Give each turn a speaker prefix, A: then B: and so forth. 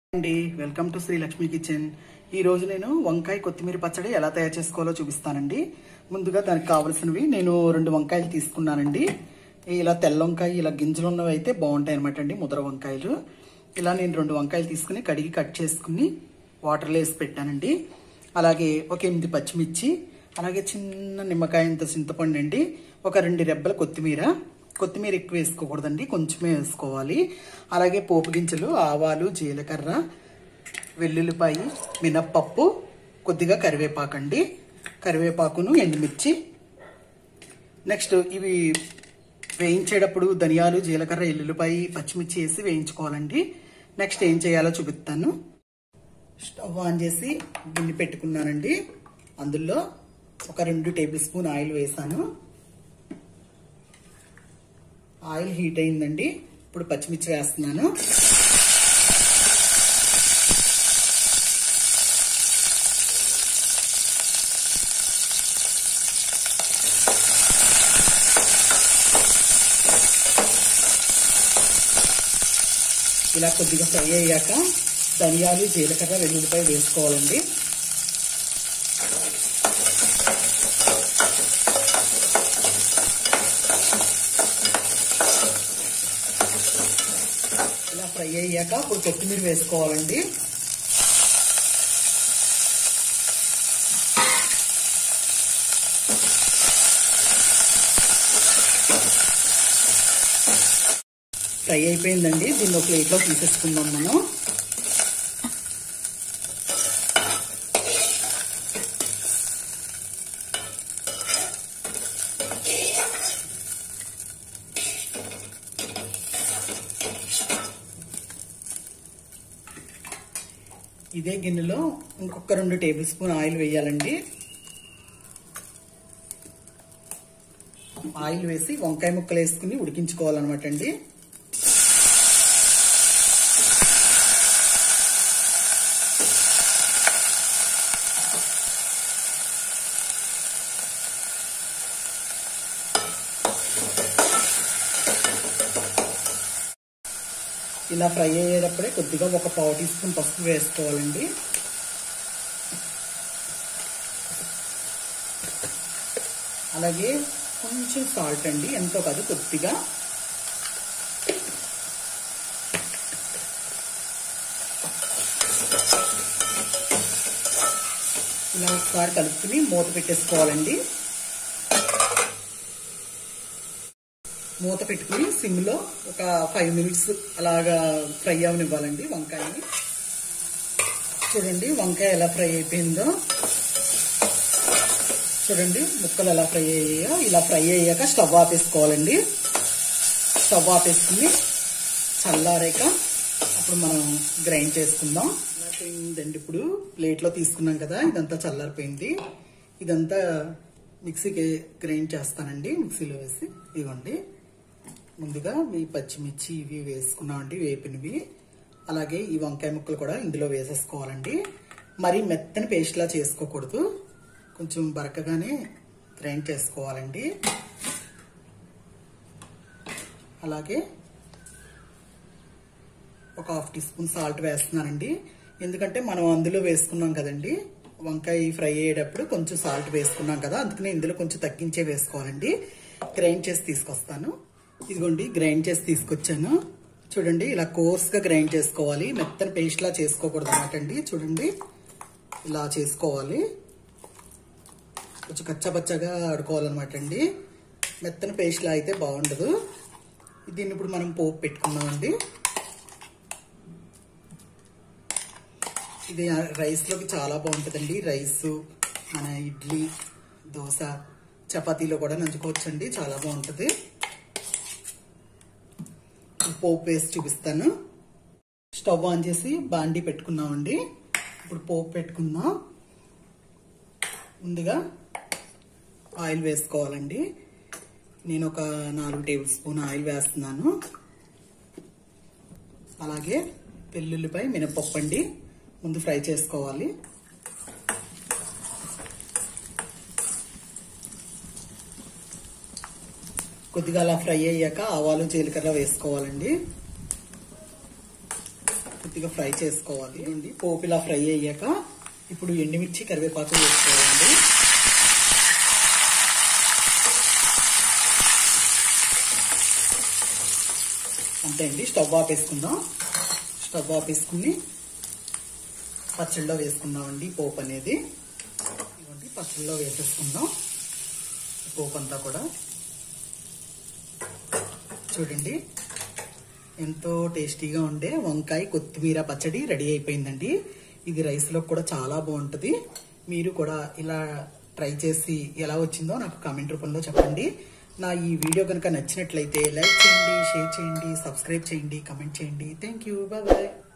A: అండి welcome to Sri Lakshmi kitchen ఈ రోజు నేను వంకాయ కొత్తిమీర పచ్చడి ఎలా తయారు చేసుకోవాలో చూపిస్తానండి ముందుగా దానికి కావలసినవి నేను రెండు వంకాయలు తీసుకున్నానండి ఇలా తెల్ల వంకాయ ఇలా గింజలు ఉన్నవి అయితే బాగుంటాయి అనమాట అండి ముద్ర వంకాయలు ఇలా నేను రెండు వంకాయలు తీసుకుని కడిగి కట్ చేసుకుని వాటర్లో వేసి పెట్టానండి అలాగే ఒక ఎనిమిది పచ్చిమిర్చి అలాగే చిన్న నిమ్మకాయ అంత చింతపండు అండి ఒక రెండు రెబ్బల కొత్తిమీర కొత్తిమీర ఎక్కువ వేసుకోకూడదండి కొంచెమే వేసుకోవాలి అలాగే పోపు గింజలు ఆవాలు జీలకర్ర వెల్లుల్లిపాయ మినప్పప్పు కొద్దిగా కరివేపాకండి కరివేపాకును ఎండుమిర్చి నెక్స్ట్ ఇవి వేయించేటప్పుడు ధనియాలు జీలకర్ర ఎల్లుల్లిపాయ పచ్చిమిర్చి వేసి వేయించుకోవాలండి నెక్స్ట్ ఏం చేయాలో చూపిస్తాను స్టవ్ ఆన్ చేసి గిన్నె పెట్టుకున్నానండి అందులో ఒక రెండు టేబుల్ స్పూన్ ఆయిల్ వేసాను ఆయిల్ హీట్ అయిందండి ఇప్పుడు పచ్చిమిర్చి వేస్తున్నాను ఇలా కొద్దిగా ఫ్రై అయ్యాక ధనియాలు జీలకర్ర వెల్లుల్లిపాయ వేసుకోవాలండి ఇలా ఫ్రై అయ్యాక ఇప్పుడు కొత్తిమీర వేసుకోవాలండి ఫ్రై అయిపోయిందండి దీన్ని ఒక ప్లేట్లో తీసేసుకుందాం మనం ఇదే గిన్నెలో ఇంకొక రెండు టేబుల్ స్పూన్ ఆయిల్ వేయాలండి ఆయిల్ వేసి వంకాయ ముక్కలు వేసుకుని ఉడికించుకోవాలన్నమాట అండి ఇలా ఫ్రై అయ్యేటప్పుడే కొద్దిగా ఒక పావు టీ స్పూన్ పసుపు వేసుకోవాలండి అలాగే కొంచెం సాల్ట్ అండి ఎంతో కాదు కొద్దిగా ఇలా ఒకసారి కలుపుకుని మూత పెట్టేసుకోవాలండి మూత పెట్టుకుని సిమ్లో ఒక ఫైవ్ మినిట్స్ అలాగా ఫ్రై అవనివ్వాలండి వంకాయని చూడండి వంకాయ ఎలా ఫ్రై అయిపోయిందో చూడండి ముక్కలు ఎలా ఫ్రై అయ్యాయో ఇలా ఫ్రై అయ్యాక స్టవ్ ఆపేసుకోవాలండి స్టవ్ ఆపేసుకుని చల్లారాక అప్పుడు మనం గ్రైండ్ చేసుకుందాం చల్లారిపోయిందండి ఇప్పుడు ప్లేట్లో తీసుకున్నాం కదా ఇదంతా చల్లారిపోయింది ఇదంతా మిక్సీకి గ్రైండ్ చేస్తానండి మిక్సీలో వేసి ఇవ్వండి ముందుగా ఈ పచ్చిమిర్చి ఇవి వేసుకున్నామండి వేపినవి అలాగే ఈ వంకాయ ముక్కలు కూడా ఇందులో వేసేసుకోవాలండి మరీ మెత్తని పేస్ట్లా చేసుకోకూడదు కొంచెం బరకగానే గ్రైండ్ చేసుకోవాలండి అలాగే ఒక హాఫ్ టీ స్పూన్ సాల్ట్ వేస్తున్నానండి ఎందుకంటే మనం అందులో వేసుకున్నాం కదండి వంకాయ ఫ్రై అయ్యేటప్పుడు కొంచెం సాల్ట్ వేసుకున్నాం కదా అందుకని ఇందులో కొంచెం తగ్గించే వేసుకోవాలండి గ్రైండ్ చేసి తీసుకొస్తాను ఇదిగోండి గ్రైండ్ చేసి తీసుకొచ్చాను చూడండి ఇలా కోర్స్గా గ్రైండ్ చేసుకోవాలి మెత్తని పేస్ట్లా చేసుకోకూడదు అనమాట అండి చూడండి ఇలా చేసుకోవాలి కొంచెం కచ్చపచ్చగా ఆడుకోవాలన్నమాట అండి మెత్తని పేస్ట్లా అయితే బాగుండదు దీన్ని ఇప్పుడు మనం పోపు పెట్టుకున్నామండి ఇది రైస్లోకి చాలా బాగుంటుందండి రైస్ మన ఇడ్లీ దోశ చపాతీలో కూడా నంచుకోవచ్చండి చాలా బాగుంటుంది పోపు వేసి చూపిస్తాను స్టవ్ ఆన్ చేసి బాండీ పెట్టుకున్నామండి ఇప్పుడు పోపు పెట్టుకుందాం ముందుగా ఆయిల్ వేసుకోవాలండి నేను ఒక నాలుగు టేబుల్ స్పూన్ ఆయిల్ వేస్తున్నాను అలాగే వెల్లుల్లిపై మినపప్పు అండి ముందు ఫ్రై చేసుకోవాలి కొద్దిగా అలా ఫ్రై అయ్యాక ఆవాలు జీలకర్ర వేసుకోవాలండి కొద్దిగా ఫ్రై చేసుకోవాలి అండి పోపు ఇలా ఫ్రై అయ్యాక ఇప్పుడు ఎండుమిర్చి కరివేపాకు వేసుకోవాలండి అంతే అండి స్టవ్ ఆపేసుకుందాం స్టవ్ ఆపేసుకుని పచ్చళ్ళలో వేసుకుందామండి పోపు అనేది ఇవ్వండి పచ్చళ్ళలో వేసేసుకుందాం ఈ పోపు అంతా కూడా చూడండి ఎంతో టేస్టీగా ఉండే వంకాయ కొత్తిమీర పచ్చడి రెడీ అయిపోయిందండి ఇది రైస్లో కూడా చాలా బాగుంటుంది మీరు కూడా ఇలా ట్రై చేసి ఎలా వచ్చిందో నాకు కామెంట్ రూపంలో చెప్పండి నా ఈ వీడియో కనుక నచ్చినట్లయితే లైక్ చేయండి షేర్ చేయండి సబ్స్క్రైబ్ చేయండి కమెంట్ చేయండి థ్యాంక్ యూ బాయ్ బాయ్